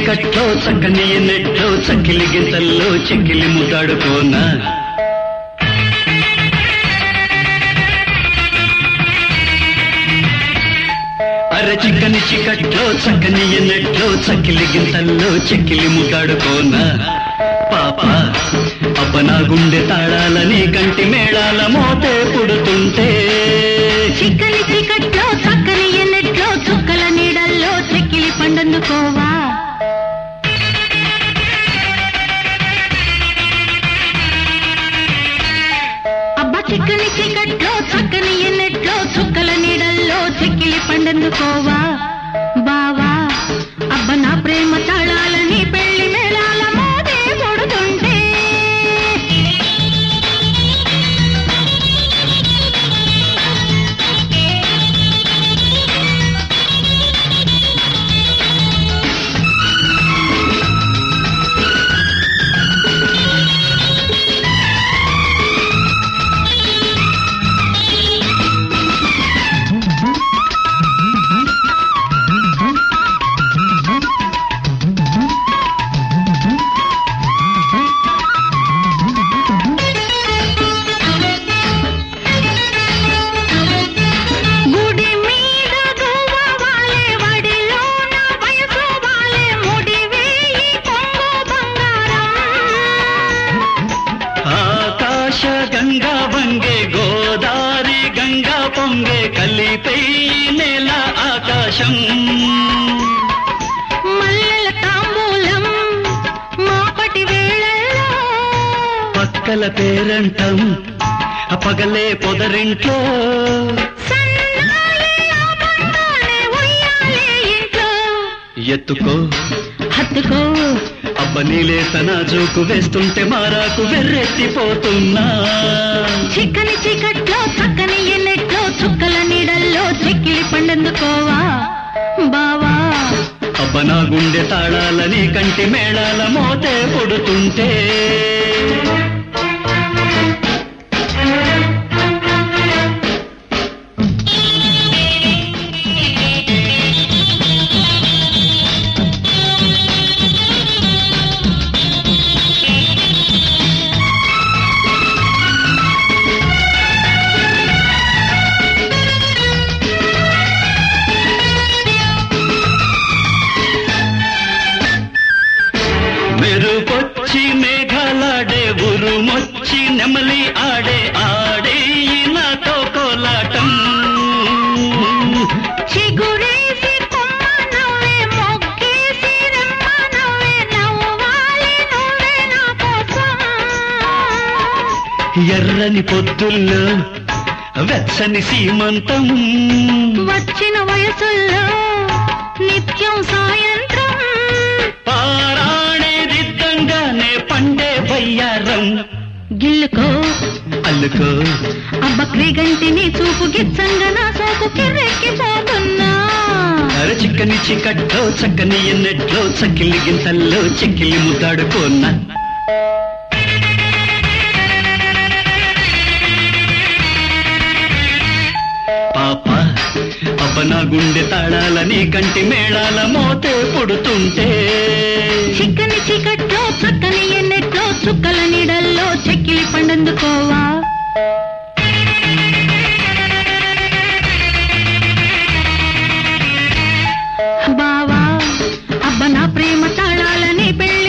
చీకట్లో చక్కని నెట్లో చక్కిలి గింతల్లో చెక్కిలి ముద్దాడుకోనా అరే చిక్కని చీకట్లో చక్కని నెట్లో చక్కిలి గింతల్లో చెక్కిలి ముద్దాడుకోనా పాప అబ్బ నా గుండె తాళాలని కంటి మేళాల మోతే పుడుతుంటే చిక్కని చీకట్లో చక్కని ఎన్నెట్లో చుక్కల నీడల్లో చెక్కిలి పండందుకోవా అబ్బా చిక్కని చీకట్లో చక్కని ఎన్నెట్లో చుక్కల నీడల్లో చెక్కిలి పండందుకోవా బావా అబ్బ నా ప్రేమ తాళాలని పెళ్లి మేళాల మోదే కొడుతుంటే గుడి మీద గువ్వ వాలే వడిలోన వయసు వాలే ముడి వేయి కొంగు బంగారం ఆకాశ గంగా వంగే గోదారి గంగా పొంగే కలిపై నేల ఆకాశం మల్లెల తాంబూలం మాపటి వేళల్లో పక్కల పేరంటం ఆ పగలే పొదరింట్లో సన్నాయి ఆపంగానే ఉయ్యాలే ఇంట్లో ఎత్తుకో హత్తుకో అబ్బ నీలేతన జోకు వేస్తుంటే మారాకు వెర్రెత్తిపోతున్నా చిక్కని చీకట్లో చక్కని ఎన్నెట్లో చుక్కల నీడల్లో చెక్కిలి పండందుకోవా బావా అబ్బ నా గుండె తాళాలని కంటి మేళాల మోతే పుడుతుంటే మెరుపొచ్చి మేఘాలాడే ఉరుమొచ్చి నెమలి ఆడే ఆడే ఈ నాతో కోలాటం చిగురేసి కొమ్మ నవ్వే మొగ్గేసి రెమ్మ నవ్వే నవ్వాలి నువ్వే నా కోసం ఎర్రని పొద్దుల్లో వెచ్చని సీమంతం వచ్చిన వయసుల్లో నిత్యం సాయంత్రం పారాణే దిద్దంగానే పండే వయ్యారం గిల్లుకో అల్లుకో అబ్బ క్రిగంటిని చూపు గిచ్చంగా నా సోకు కిర్రెక్కిపోతున్నా అర చిక్కని చికట్లో చక్కని ఎన్నెట్లో చక్కిలి గింతల్లో చెక్కిలి ముద్దాడుకోన్నా పాప అబ్బ నా గుండె తాళాలని కంటి మేళాల మోతే పుడుతుంటే చిక్కని చీకట్లో చక్కని ఎన్నెట్లో చుక్కల నీడల్లో చెక్కిలి పండందుకోవా బావా అబ్బ నా ప్రేమ తాళాలని పెళ్లి